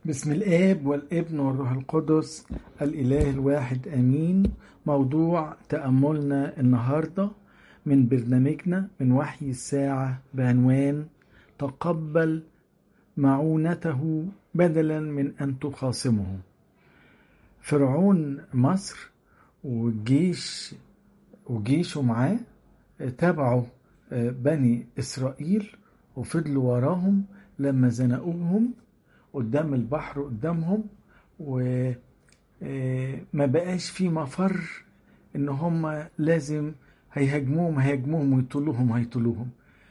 بسم الآب والابن والروح القدس الإله الواحد آمين موضوع تأملنا النهاردة من برنامجنا من وحي الساعة بعنوان تقبل معونته بدلا من أن تخاصمه فرعون مصر والجيش وجيشه معاه تابعوا بني إسرائيل وفضلوا وراهم لما زنقوهم قدام البحر قدامهم وما بقاش في مفر ان هم لازم هيهاجموهم هيهاجموهم ويطلوهم هيطلوهم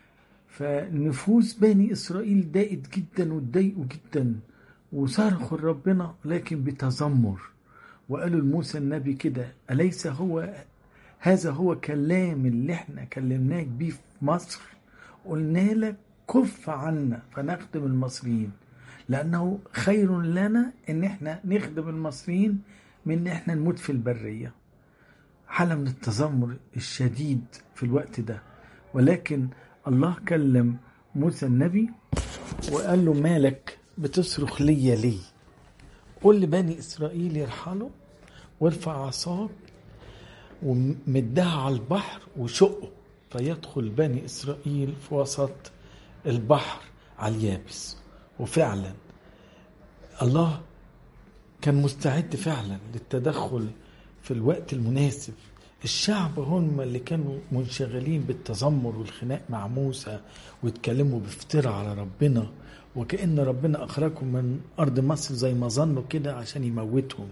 فنفوس بني اسرائيل ضاقت جدا واتضايقوا جدا وصرخوا لربنا لكن بتذمر وقالوا لموسى النبي كده اليس هو هذا هو كلام اللي احنا كلمناك بيه في مصر قلنا لك كف عنا فنخدم المصريين لأنه خير لنا إن إحنا نخدم المصريين من إن إحنا نموت في البرية حالة من التذمر الشديد في الوقت ده ولكن الله كلم موسى النبي وقال له مالك بتصرخ ليا ليه قول لبني إسرائيل يرحلوا وارفع عصاك ومدها على البحر وشقه فيدخل بني إسرائيل في وسط البحر على اليابس وفعلا الله كان مستعد فعلا للتدخل في الوقت المناسب الشعب هم اللي كانوا منشغلين بالتذمر والخناق مع موسى ويتكلموا بافتراء على ربنا وكأن ربنا أخرجهم من أرض مصر زي ما ظنوا كده عشان يموتهم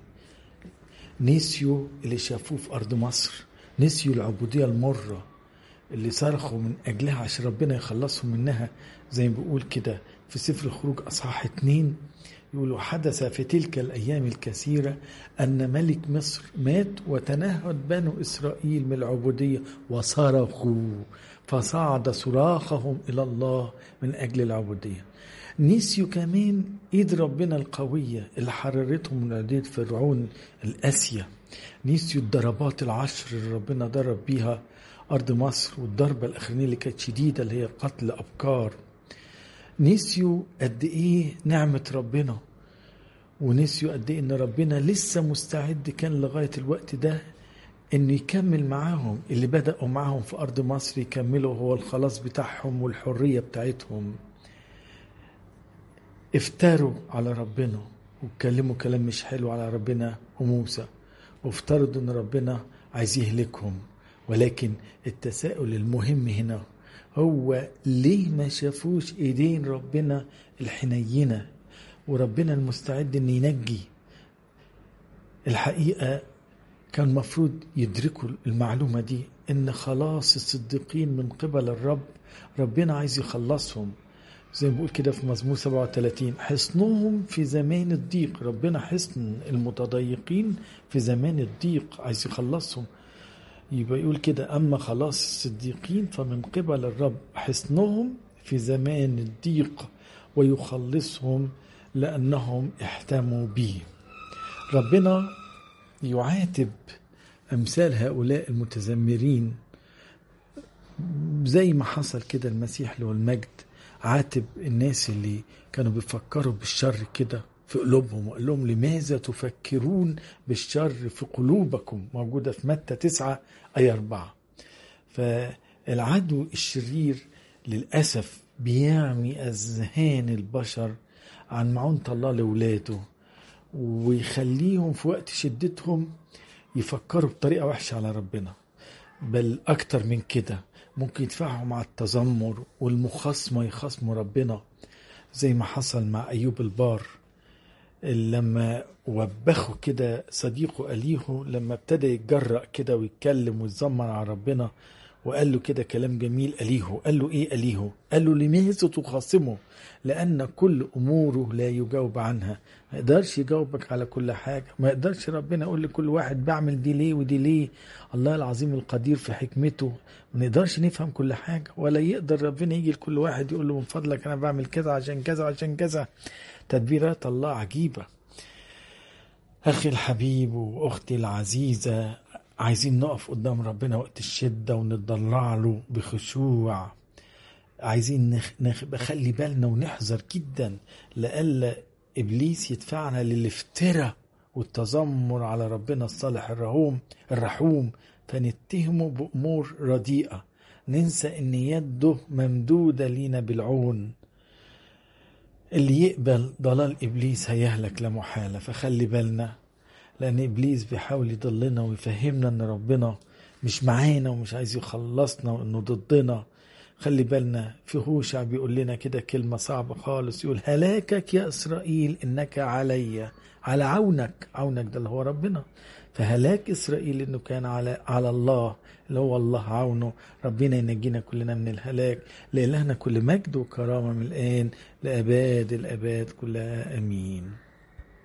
نسيوا اللي شافوه في أرض مصر نسيوا العبودية المرة اللي صرخوا من أجلها عشان ربنا يخلصهم منها زي ما بيقول كده في سفر الخروج أصحاح اتنين يقولوا حدث في تلك الأيام الكثيرة أن ملك مصر مات وتنهد بنو إسرائيل من العبودية وصرخوا فصعد صراخهم إلى الله من أجل العبودية نسيوا كمان ايد ربنا القوية اللي حررتهم من عديد فرعون القاسية نسيوا الضربات العشر اللي ربنا ضرب بيها أرض مصر والضربة الأخرانية اللي كانت شديدة اللي هي قتل أبكار نسيوا قد إيه نعمة ربنا ونسيوا قد إيه إن ربنا لسه مستعد كان لغاية الوقت ده إنه يكمل معاهم اللي بدأوا معاهم في أرض مصر يكملوا هو الخلاص بتاعهم والحرية بتاعتهم افتروا على ربنا واتكلموا كلام مش حلو على ربنا وموسى وافترضوا ان ربنا عايز يهلكهم ولكن التساؤل المهم هنا هو ليه ما شافوش ايدين ربنا الحنينه وربنا المستعد ان ينجي الحقيقه كان مفروض يدركوا المعلومه دي ان خلاص الصديقين من قبل الرب ربنا عايز يخلصهم زي ما بيقول كده في مزمور 37 حصنهم في زمان الضيق ربنا حصن المتضايقين في زمان الضيق عايز يخلصهم يبقى يقول كده أما خلاص الصديقين فمن قبل الرب حصنهم في زمان الضيق ويخلصهم لأنهم احتموا به ربنا يعاتب أمثال هؤلاء المتذمرين زي ما حصل كده المسيح له المجد عاتب الناس اللي كانوا بيفكروا بالشر كده في قلوبهم وقال لهم لماذا تفكرون بالشر في قلوبكم موجودة في متى تسعة أي أربعة فالعدو الشرير للأسف بيعمي أذهان البشر عن معونة الله لولاده ويخليهم في وقت شدتهم يفكروا بطريقة وحشة على ربنا بل أكتر من كده ممكن يدفعوا مع التذمر والمخاصمة يخاصموا ربنا زي ما حصل مع أيوب البار لما وبخوا كده صديقه أليه لما ابتدى يتجرأ كده ويتكلم ويتذمر على ربنا وقال له كده كلام جميل أليه قال له إيه أليه قال له لماذا تخاصمه لأن كل أموره لا يجاوب عنها ما يقدرش يجاوبك على كل حاجة ما يقدرش ربنا يقول لكل واحد بعمل دي ليه ودي ليه الله العظيم القدير في حكمته ما نقدرش نفهم كل حاجة ولا يقدر ربنا يجي لكل واحد يقول له من فضلك أنا بعمل كذا عشان كذا عشان كذا تدبيرات الله عجيبة أخي الحبيب وأختي العزيزة عايزين نقف قدام ربنا وقت الشدة ونتضرع له بخشوع عايزين نخ... نخ... خلي بالنا ونحذر جدا لألا إبليس يدفعنا للافتراء والتذمر على ربنا الصالح الرحوم الرحوم فنتهمه بأمور رديئة ننسى إن يده ممدودة لينا بالعون اللي يقبل ضلال إبليس هيهلك لا محالة فخلي بالنا لأن إبليس بيحاول يضلنا ويفهمنا إن ربنا مش معانا ومش عايز يخلصنا وإنه ضدنا خلي بالنا في هوشع بيقول لنا كده كلمة صعبة خالص يقول هلاكك يا إسرائيل إنك علي على عونك عونك ده اللي هو ربنا فهلاك إسرائيل إنه كان على على الله اللي هو الله عونه ربنا ينجينا كلنا من الهلاك لإلهنا كل مجد وكرامة من الآن لأباد الأباد كلها أمين